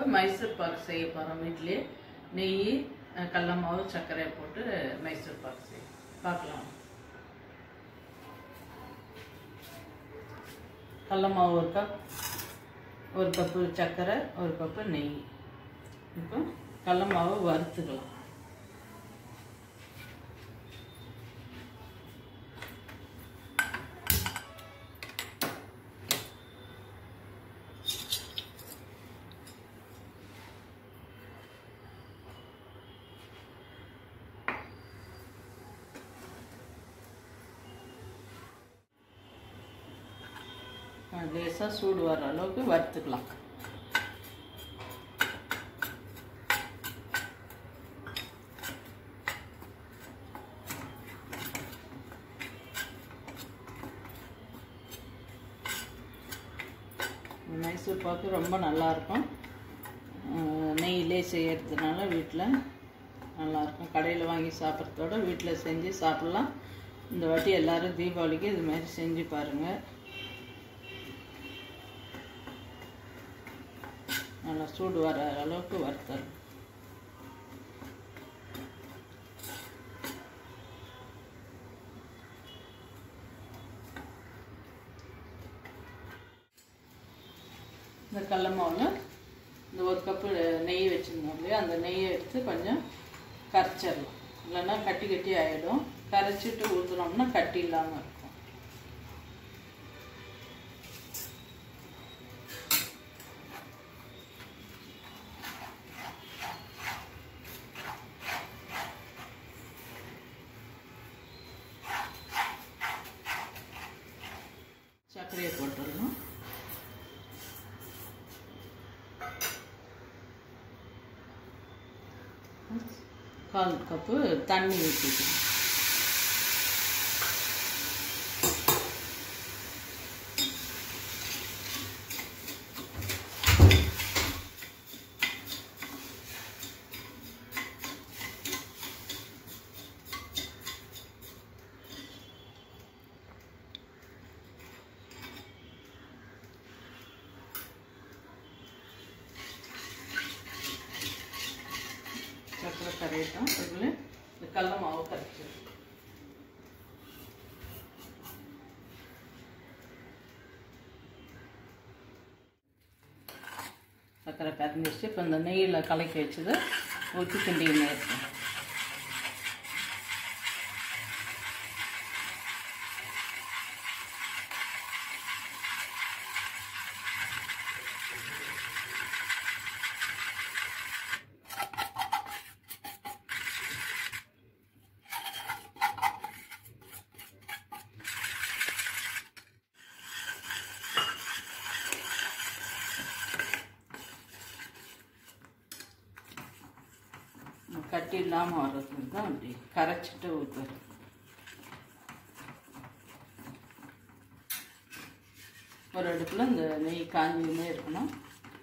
இப்போ மைசூர் பாக் செய்ய போகிறோம் வீட்டிலே நெய் அஹ், கடல மாவு சர்க்கரையை போட்டு மைசூர் பாக் செய்ய பார்க்கலாம் கடல மாவு ஒரு கப் ஒரு கப்பு சர்க்கரை ஒரு கப்பு நெய் இப்போ கடல மாவு வறுத்துக்கலாம் லேசாக சூடு வர அளவுக்கு வறுத்துக்கலாம் மைசூர் பாக்கு ரொம்ப நல்லாயிருக்கும் நெய்யிலே செய்யறதுனால வீட்டில் நல்லாயிருக்கும் கடையில் வாங்கி சாப்பிட்றதோட வீட்டில் செஞ்சு சாப்பிட்லாம் இந்த வாட்டி எல்லாரும் தீபாவளிக்கு இது மாதிரி செஞ்சு பாருங்கள் நல்லா சூடு வர அளவுக்கு வறுத்தல் இந்த கடல மாவில் இந்த ஒரு கப்பு நெய் வச்சுருந்தோம் இல்லையா அந்த நெய்யை எடுத்து கொஞ்சம் கரைச்சிடலாம் இல்லைன்னா கட்டி கட்டி ஆகிடும் கரைச்சிட்டு ஊற்றுனோம்னா கட்டி இல்லாமல் இருக்கும் சர்க்கரையை போட்டுடணும் கால் கப்பு தண்ணி ஊற்றிக்கணும் சர்க்கரை கரையட்டும் இதில் இந்த கடல மாவு கரைச்சி சர்க்கரை கரைஞ்சிருச்சு இப்போ இந்த நெய்யில் கலக்கி வச்சதை ஊற்றி கிண்டிக்கினே இருக்கும் கட்டி இல்லாமல் வர்றதுக்கு தான் அப்படி கரைச்சிட்டு ஊற்றுறது ஒரு அடுப்பில் இந்த நெய் காஞ்சிக்கினே இருக்கணும்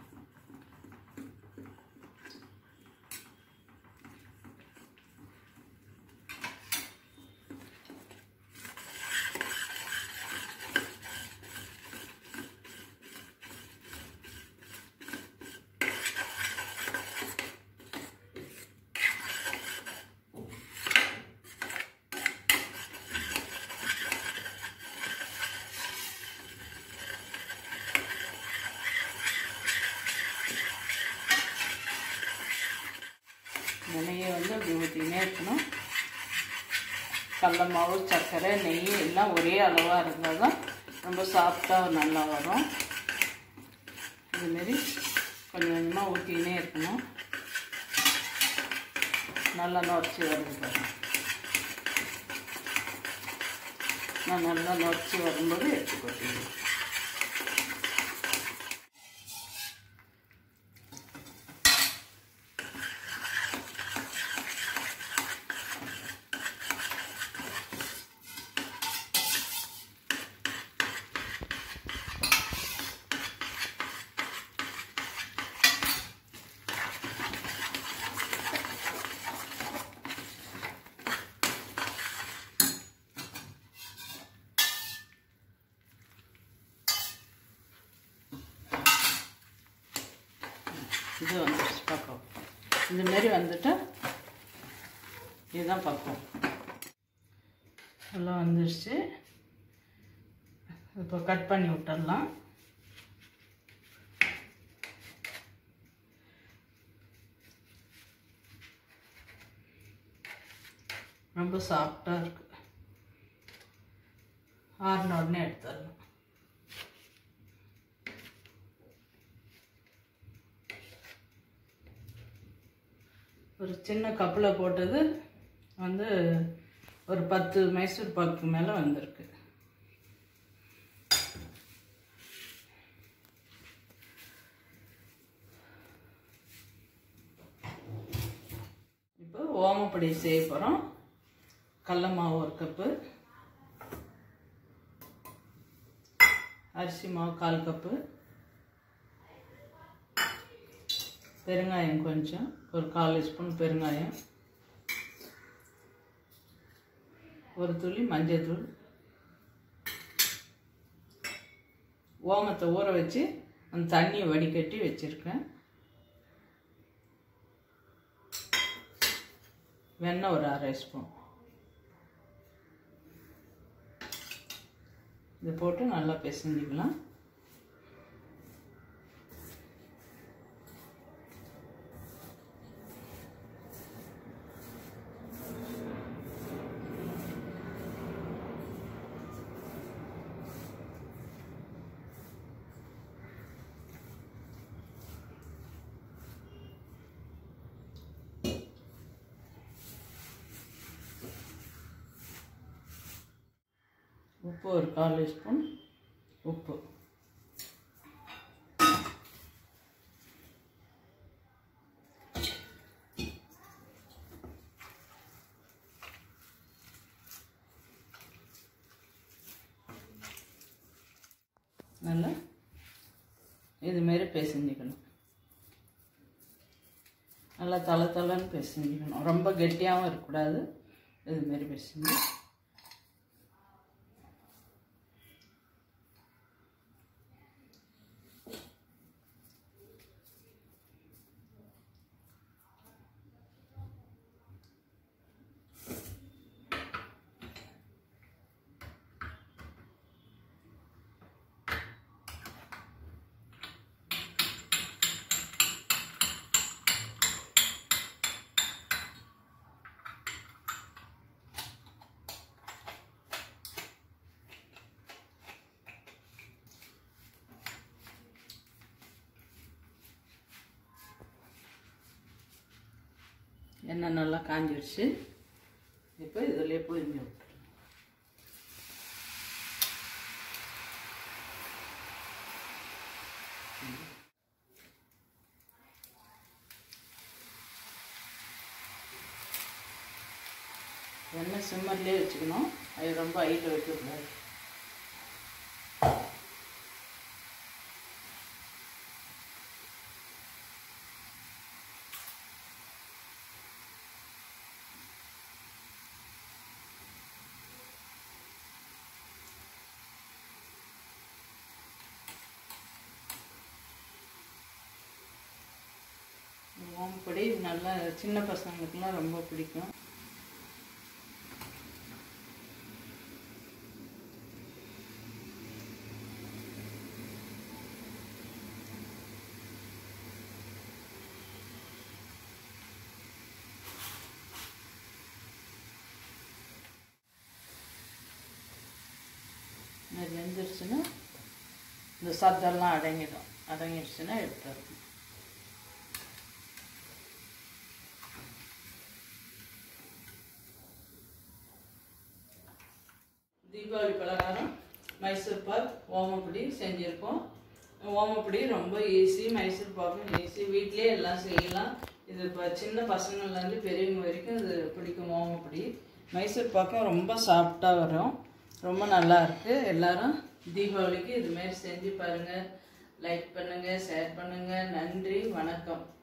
இந்த நெய்யை வந்து அப்படி ஊற்றினே இருக்கணும் கடல மாவு சர்க்கரை நெய் எல்லாம் ஒரே அளவாக இருந்தால் தான் ரொம்ப சாஃப்டாக நல்லா வரும் இதுமாரி கொஞ்சம் கொஞ்சமாக ஊற்றினே இருக்கணும் நல்லா நுரைச்சி வருது பாருங்க நான் நல்லா நுரைச்சி வரும்போது எடுத்து கொட்டிடுவேன் இது வந்துடுச்சு பக்கம் இந்த மாதிரி வந்துட்டா இதுதான் பக்கம் எல்லாம் வந்துடுச்சு இப்போ கட் பண்ணி விட்டுடலாம் ரொம்ப சாஃப்டாக இருக்கு ஆறின உடனே எடுத்துடலாம் ஒரு சின்ன கப்பில் போட்டது வந்து ஒரு பத்து மைசூர் பாக்கு மேலே வந்திருக்கு இப்போ ஓமப்பொடி செய்ய போகிறோம் கடல மாவு ஒரு கப்பு அரிசி மாவு கால் கப்பு பெருங்காயம் கொஞ்சம் ஒரு கால் ஸ்பூன் பெருங்காயம் ஒரு துளி மஞ்சள்தூள் ஓமத்தை ஊற வச்சு அந்த தண்ணியை வடிகட்டி வச்சுருக்கேன் வெண்ணெய் ஒரு அரை ஸ்பூன் இதை போட்டு நல்லா பிசைஞ்சிக்கலாம் உப்பு ஒரு கால் ஸ்பூன் உப்பு நல்லா இதுமாரி பிசைஞ்சிக்கணும் நல்லா தலை தலைன்னு பிசைஞ்சிக்கணும் ரொம்ப கெட்டியாகவும் இருக்கக்கூடாது இதுமாரி பிசைஞ்சு எண்ணெய் நல்லா காஞ்சிடுச்சு இப்போ இதிலே புளிஞ்சு விட்டுருங்க எண்ணெய் சிம்மர்லேயே வச்சுக்கணும் அது ரொம்ப ஹைட்டில் வைக்கக்கூடாது ஓம்பொடி நல்லா சின்ன பசங்களுக்குலாம் ரொம்ப பிடிக்கும் இது வெந்துருச்சுன்னா இந்த சத்தெல்லாம் அடங்கிடும் அடங்கிடுச்சுன்னா எடுத்துடணும் தீபாவளி பலகாரம் மைசூர் பாக் ஓமப்பொடி செஞ்சுருக்கோம் ஓமப்பொடி ரொம்ப ஈஸி மைசூர் பாக்கும் ஈஸி வீட்லேயே எல்லாம் செய்யலாம் இது இப்போ சின்ன பசங்கள்லேருந்து பெரியவங்க வரைக்கும் இது பிடிக்கும் ஓமப்பொடி மைசூர் பாக்கும் ரொம்ப சாஃப்டாக வரும் ரொம்ப நல்லா இருக்கு எல்லாரும் தீபாவளிக்கு இதுமாரி செஞ்சு பாருங்கள் லைக் பண்ணுங்கள் ஷேர் பண்ணுங்கள் நன்றி வணக்கம்